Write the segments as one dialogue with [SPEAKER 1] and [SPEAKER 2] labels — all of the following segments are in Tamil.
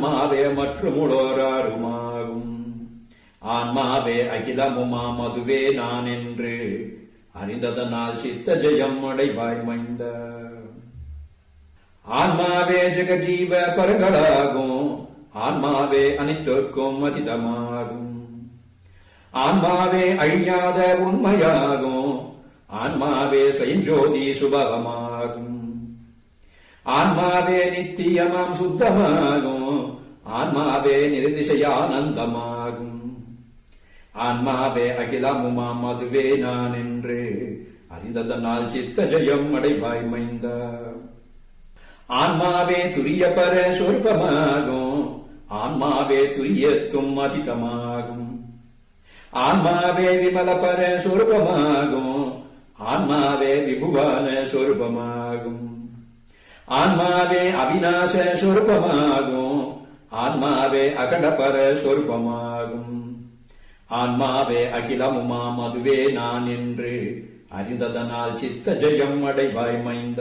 [SPEAKER 1] ஆன்மாவே மற்றுமுளோராருமாகும் ஆன்மாவே அகிலமுமாம் அதுவே நான் என்று அறிந்ததனால் சித்த ஜெயம் அடைவாய் மைந்த ஆன்மாவே ஜெகஜீவ பரங்களாகும் ஆன்மாவே அனைத்திற்கும் அதிதமாகும் ஆன்மாவே அழியாத உண்மையாகும் ஆன்மாவே ஸ்வயஞ்சோதி சுபவமாகும் ஆன்மாவே நித்தியமாம் சுத்தமாகும் ஆன்மாவே நிர்திசையானந்தமாகும் ஆன்மாவே அகிலமுமாம் அதுவே நான் என்று அறிந்ததனால் சித்த ஜெயம் அடைவாய் மைந்த ஆன்மாவே துரிய பர சொற்பமாகும் ஆன்மாவே துரியத்தும் அதிதமாகும் ஆன்மாவே விமல பர சொருபமாகும் ஆன்மாவே விபுவான சொருபமாகும் ஆன்மாவே அவிநாச சொருபமாகும் ஆன்மாவே அகண்டபர சொருபமாகும் ஆன்மாவே அகிலமுமாம் அதுவே நான் என்று அறிந்ததனால் சித்த ஜெயம் அடைவாய் மைந்த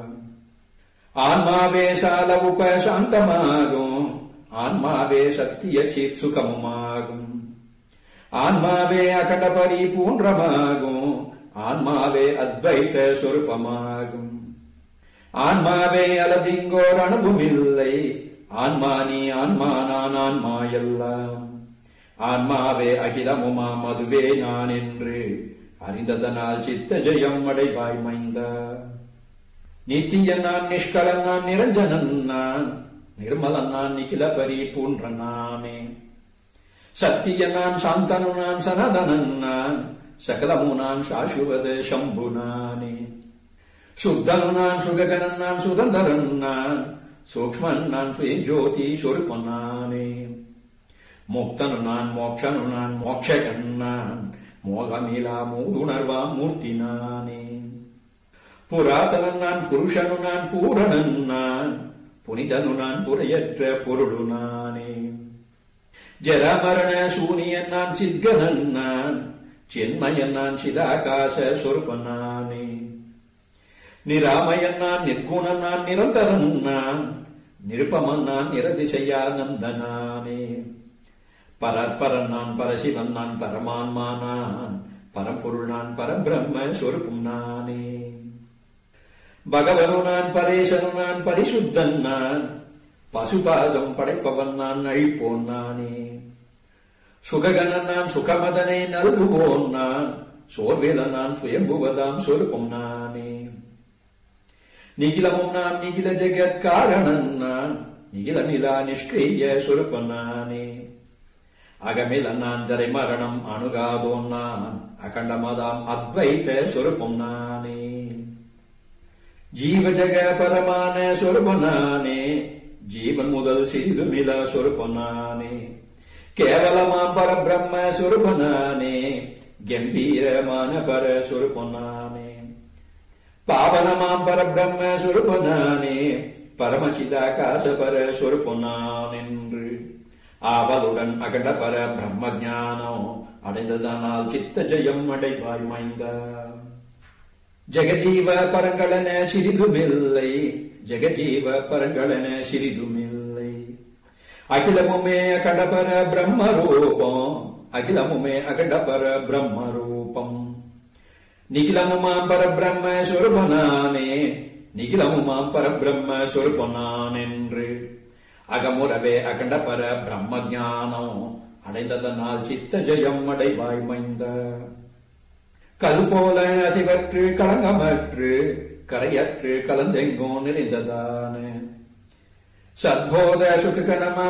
[SPEAKER 1] ஆன்மாவே சால உப சாந்தமாகும் ஆன்மாவே சத்திய சித் சுகமுமாகும் ஆன்மாவே அகண்ட பரிபூன்றமாகும் ஆன்மாவே அத்வைத சொருபமாகும் ஆன்மாவே அலதிங்கோர் அனுபவமில்லை ஆன்மா நீ ஆன்மா நான் ஆன்மா எல்லாம் ஆன்மாவே அகிலமுமாம் அதுவே நான் என்று அறிந்ததனால் சித்த ஜெயம் அடைவாய் மைந்த நித்தியன் நான் நிஷ்கலன் நான் நிரஞ்சனன் நான் நிர்மலன் நான் நிகில பரிபூன்ற நானே சத்திய நான் சாந்தனு நான் சனதனன் நான் சகலமு நான் சாசுவத சம்பு நானே சுத்தனு நான் சுககனன் நான் சுதந்தரன் நான் சூக்மன் நான் சுயஜோதி சொருப்பன் நானே முக்தனு நான் மோக்ஷனு நான் மோக்ஷகன் நான் மோகமிலா மூதுணர்வா மூர்த்தி நானே புராதனன் நான் புருஷனு நான் பூரணன் நான் புனிதனு நான் புரையற்ற பொருளு நானே ஜரமரண சூனியன் நான் சித்கனன் நான் சின்மயன் நான் சிதாகாச சொருபன் நானே நிராமயன் நான் நிர்குணன் நான் நிரந்தரன் நான் நிருப்பமன் நான் நிரதிசையானந்தனானே பரத்பரன் நான் பரசிவன் நான் பரமான்மா நான் பரம்பொருள் நான் பரபிரம்ம சொருப்பும் நானே பகவனு நான் பரேசனு நான் பரிசுத்தன் நான் பசுபாசம் படைப்பவன் நான் அழிப்போன் நானே சுககனன் நான் சுகமதனை நல்குவோன் நான் சோர்வேல நான் சுயம்புவதாம் சொருப்பம் நானே நிகிலமும் நான் நிகில ஜெகத் காரணன் நான் நிகிலமிலா நிஷ்கிரிய சொருப்பன் நானே அகமில நான் ஜரை மரணம் அணுகாதோன் நான் அகண்டமதாம் அத்வைத சொருப்பம் நானே ஜீவ ஜக பரமான சொருபனானே ஜீவன் முதல் சிறிதுமில சொருபனானே கேவலமாம் பரபிரம்ம சொருபனானே கம்பீரமான பர சொருபனானே பாவனமாம் பரபிரம்ம சொருபனானே பரமச்சிதாகாச பர சொருபனானென்று ஆவலுடன் அகண்ட பர பிரம்ம ஞானம் அடைந்ததனால் சித்த ஜெயம் அடைவாய் மைந்தா ஜெகஜீவ பரங்களன சிறிதுமில்லை ஜெகஜீவ பரங்களன சிறிதுமில்லை அகிலமுமே அகண்டபர பிரம்ம ரூபம் அகிலமுமே அகண்டபர பிரம்ம ரூபம் நிகிலமுமாம் பரபிரம்ம சொருபனானே நிகிலமுமாம் பரபிரம்ம சொருபனான் என்று அகமுறவே அகண்டபர பிரம்ம ஞானம் அடைந்ததனால் சித்த ஜெயம் அடைவாய் மைந்த கல் போல அசைவற்று களங்கமற்று கரையற்று கலந்தெங்கோ நிறைந்ததான சத்போத சுககணமா